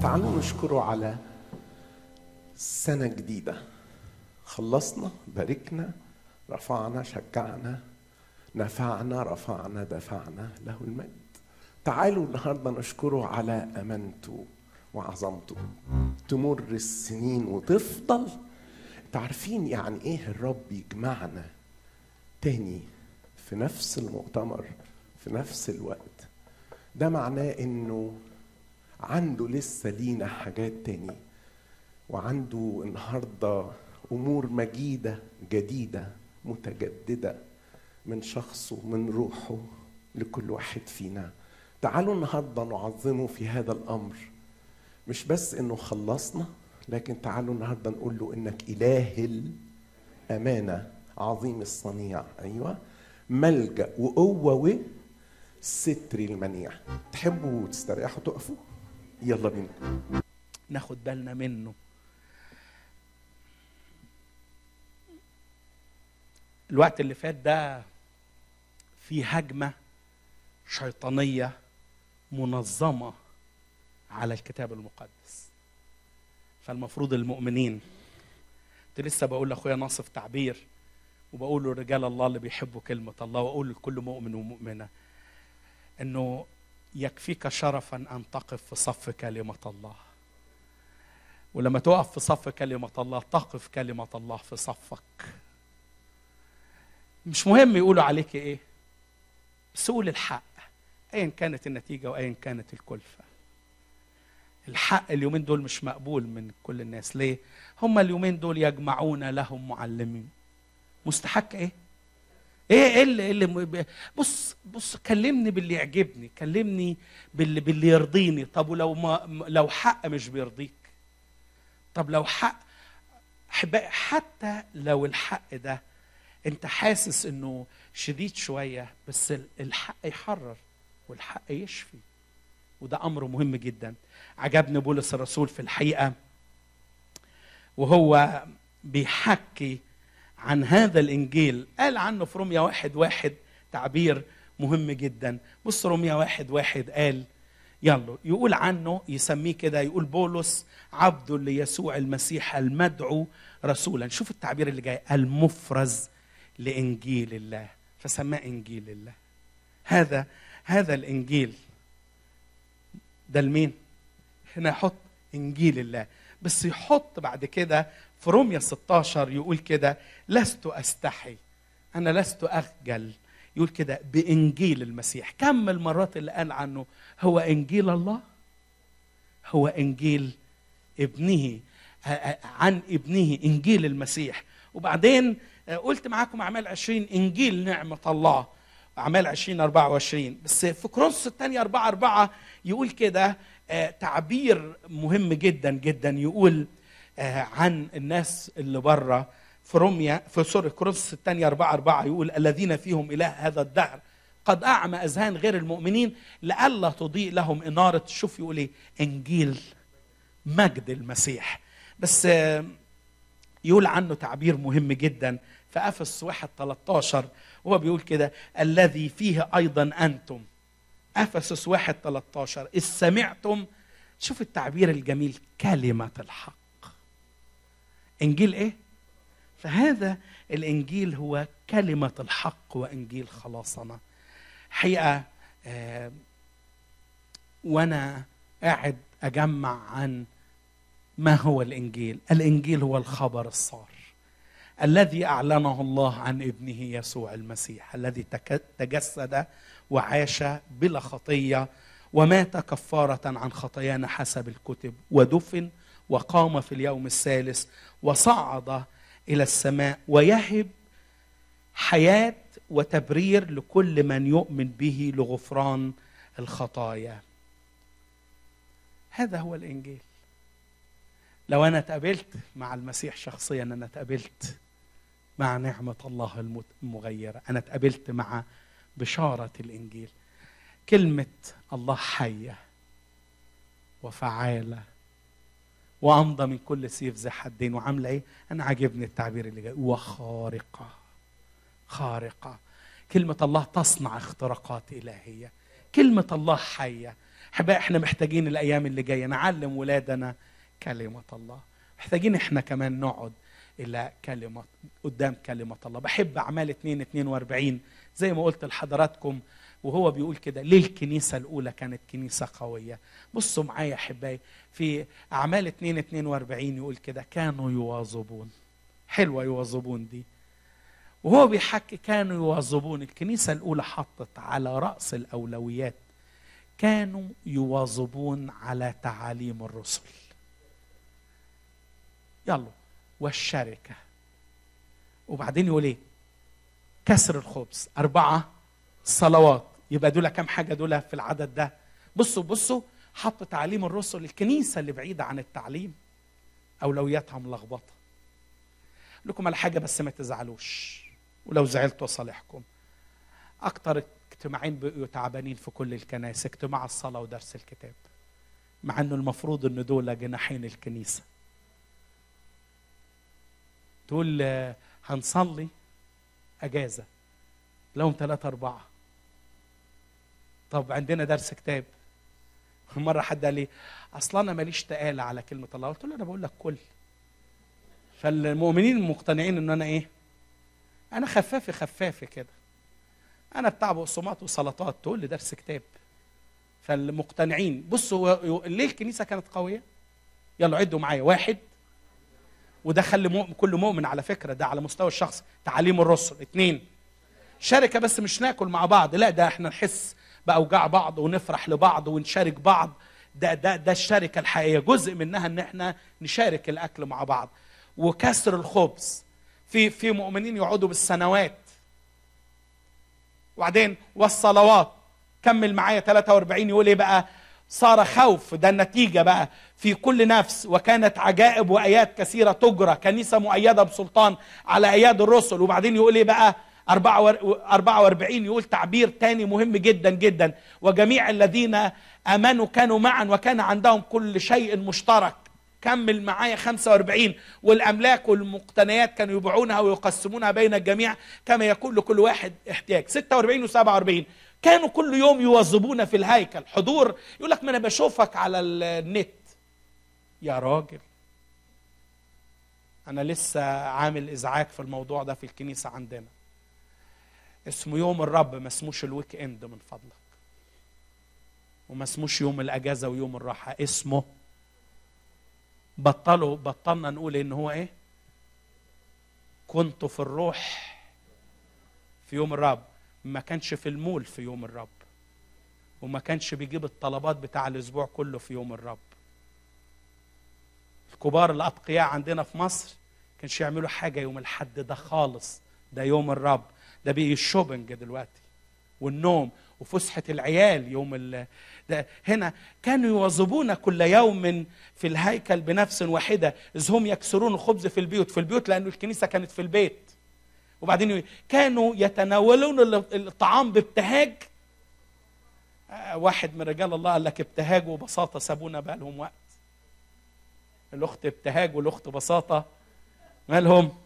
تعالوا نشكره على سنة جديدة خلصنا باركنا رفعنا شجعنا نفعنا رفعنا دفعنا له المجد تعالوا النهارده نشكره على امانته وعظمته تمر السنين وتفضل تعرفين يعني ايه الرب يجمعنا تاني في نفس المؤتمر في نفس الوقت ده معناه انه عنده لسه لينا حاجات تاني وعنده النهارده امور مجيده جديده متجدده من شخصه من روحه لكل واحد فينا تعالوا النهارده نعظمه في هذا الامر مش بس انه خلصنا لكن تعالوا النهارده نقول له انك اله الامانه عظيم الصنيع ايوه ملجا وقوه وستر المنيع تحبوا تستريحوا تقفوا يلا بينا ناخد بالنا منه الوقت اللي فات ده في هجمة شيطانية منظمة على الكتاب المقدس فالمفروض المؤمنين كنت لسه بقول لاخويا ناصف تعبير وبقول له رجال الله اللي بيحبوا كلمة الله واقول لكل مؤمن ومؤمنة انه يكفيك شرفا ان تقف في صف كلمة الله ولما تقف في صف كلمة الله تقف كلمة الله في صفك مش مهم يقولوا عليك ايه بس قول الحق ايا كانت النتيجة وايا كانت الكلفة الحق اليومين دول مش مقبول من كل الناس ليه هم اليومين دول يجمعون لهم معلمين مستحق ايه ايه ايه اللي, اللي بص بص كلمني باللي يعجبني كلمني باللي باللي يرضيني طب ولو ما لو حق مش بيرضيك طب لو حق حتى لو الحق ده انت حاسس انه شديد شويه بس الحق يحرر والحق يشفي وده امر مهم جدا عجبني بولس الرسول في الحقيقه وهو بيحكي عن هذا الانجيل قال عنه في روميا واحد واحد تعبير مهم جدا بص روميا واحد واحد قال يلا يقول عنه يسميه كده يقول بولس عبد ليسوع المسيح المدعو رسولا شوف التعبير اللي جاي المفرز لانجيل الله فسماه انجيل الله هذا هذا الانجيل ده لمين هنا يحط انجيل الله بس يحط بعد كده في روميا 16 يقول كده لست استحي انا لست اخجل يقول كده بانجيل المسيح كم المرات اللي قال عنه هو انجيل الله هو انجيل ابنه عن ابنه انجيل المسيح وبعدين قلت معاكم اعمال 20 انجيل نعمه الله اعمال 20 24 بس في كورنثوس الثانيه 4 4 يقول كده تعبير مهم جدا جدا يقول عن الناس اللي بره في روميا في سوري كورنثوس الثانيه 4 4 يقول الذين فيهم اله هذا الدهر قد اعمى اذهان غير المؤمنين لئلا تضيء لهم اناره شوف يقول ايه انجيل مجد المسيح بس يقول عنه تعبير مهم جدا في افس 1 13 وهو بيقول كده الذي فيه ايضا انتم افسس 1 13 اذ سمعتم شوف التعبير الجميل كلمه الحق انجيل ايه فهذا الانجيل هو كلمه الحق وانجيل خلاصنا حقيقه آه وانا قاعد اجمع عن ما هو الانجيل الانجيل هو الخبر الصار الذي اعلنه الله عن ابنه يسوع المسيح الذي تجسد وعاش بلا خطيه ومات كفاره عن خطايانا حسب الكتب ودفن وقام في اليوم الثالث وصعد الى السماء ويهب حياه وتبرير لكل من يؤمن به لغفران الخطايا هذا هو الانجيل لو انا اتقابلت مع المسيح شخصيا انا اتقابلت مع نعمه الله المغيره انا اتقابلت مع بشاره الانجيل كلمه الله حيه وفعاله وامضى من كل سيف ذي حدين وعامله ايه انا عاجبني التعبير اللي جاي وخارقه خارقه كلمه الله تصنع اختراقات الهيه كلمه الله حيه احبائي احنا محتاجين الايام اللي جايه نعلم ولادنا كلمه الله محتاجين احنا كمان نقعد الى كلمه قدام كلمه الله بحب اعمال 2 42 زي ما قلت لحضراتكم وهو بيقول كده ليه الكنيسه الاولى كانت كنيسه قويه بصوا معايا احبائي في اعمال 2 42 يقول كده كانوا يواظبون حلوه يواظبون دي وهو بيحكي كانوا يواظبون الكنيسه الاولى حطت على راس الاولويات كانوا يواظبون على تعاليم الرسل يلا والشركه وبعدين يقول ايه كسر الخبز اربعه صلوات يبقى دول كم حاجه دول في العدد ده بصوا بصوا حط تعليم الرسل الكنيسه اللي بعيده عن التعليم اولوياتها ملخبطه لكم على حاجه بس ما تزعلوش ولو زعلتوا صالحكم اكتر اجتماعين بقوا تعبانين في كل الكنائس اجتماع الصلاه ودرس الكتاب مع انه المفروض ان دول جناحين الكنيسه تقول هنصلي اجازه لهم ثلاثة أربعة طب عندنا درس كتاب مرة حد قال لي أصلا أنا ماليش تقالة على كلمة الله قلت له أنا بقول لك كل فالمؤمنين مقتنعين إن أنا إيه أنا خفافي خفافي كده أنا بتاع بقسماط وسلطات تقول لي درس كتاب فالمقتنعين بصوا ليه الكنيسة كانت قوية يلا عدوا معايا واحد وده خلي مؤمن كل مؤمن على فكرة ده على مستوى الشخص تعاليم الرسل اثنين شركة بس مش ناكل مع بعض لا ده احنا نحس بأوجاع بعض ونفرح لبعض ونشارك بعض ده ده ده الشركة الحقيقية جزء منها ان احنا نشارك الأكل مع بعض وكسر الخبز في في مؤمنين يقعدوا بالسنوات وبعدين والصلوات كمل معايا 43 يقول ايه بقى صار خوف ده النتيجة بقى في كل نفس وكانت عجائب وآيات كثيرة تجرى كنيسة مؤيدة بسلطان على أياد الرسل وبعدين يقول ايه بقى 44 يقول تعبير تاني مهم جدا جدا وجميع الذين امنوا كانوا معا وكان عندهم كل شيء مشترك كمل معايا 45 والاملاك والمقتنيات كانوا يبيعونها ويقسمونها بين الجميع كما يكون لكل واحد احتياج 46 و47 كانوا كل يوم يواظبون في الهيكل حضور يقول لك ما انا بشوفك على النت يا راجل انا لسه عامل ازعاج في الموضوع ده في الكنيسه عندنا اسمه يوم الرب ما اسموش الويك اند من فضلك وما اسموش يوم الاجازه ويوم الراحه اسمه بطلوا بطلنا نقول ان هو ايه كنت في الروح في يوم الرب ما كانش في المول في يوم الرب وما كانش بيجيب الطلبات بتاع الاسبوع كله في يوم الرب الكبار الاتقياء عندنا في مصر كانش يعملوا حاجه يوم الحد ده خالص ده يوم الرب ده بقي الشوبنج دلوقتي والنوم وفسحة العيال يوم ال... ده هنا كانوا يواظبون كل يوم في الهيكل بنفس واحدة إذ هم يكسرون الخبز في البيوت في البيوت لأن الكنيسة كانت في البيت وبعدين كانوا يتناولون الطعام بابتهاج واحد من رجال الله قال لك ابتهاج وبساطة سابونا بقى لهم وقت الأخت ابتهاج والأخت بساطة مالهم